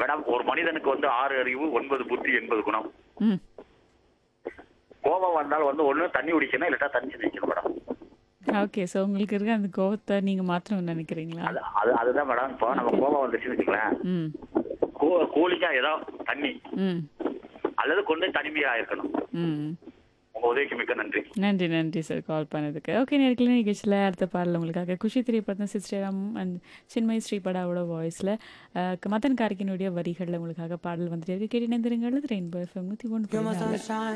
madam ஒரு மனிதனுக்கு வந்து ஆறு அறிவு ஒன்பது புத்தி எண்பது குணம் ம் கோபம் வந்தால் வந்து ஒண்ணு தண்ணி குடிக்கணும் இல்லாட்டா தண்ணி நிக்கணும் மேடம் ஓகே ஸோ உங்களுக்கு இருக்க அந்த கோவத்தை நீங்கள் மாற்றணும்னு நினைக்கிறீங்களா அது அது அதுதான் மேடம் இப்போ நம்ம கோபம் வந்துச்சுன்னு வச்சுக்கலாம் ம் கூ கூலிங்கா ஏதோ தண்ணி ம் அல்லது கொண்டு தனிமையா இருக்கணும் ம் உங்க உதவிக்கு மிக்க நன்றி நன்றி நன்றி சார் கால் பண்ணதுக்கு ஓகே நேரத்தில் நிகழ்ச்சியில் அடுத்த பாடல் உங்களுக்காக குஷி திரைப்படம் சிஸ்டராம் அண்ட் சின்மய் ஸ்ரீபடாவோட வாய்ஸில் மதன் கார்கினுடைய வரிகளில் உங்களுக்காக பாடல் வந்துட்டு இருக்கு கேட்டு நேர்ந்துருங்கள் ரெயின்போ எஃப்எம் நூற்றி ஒன்று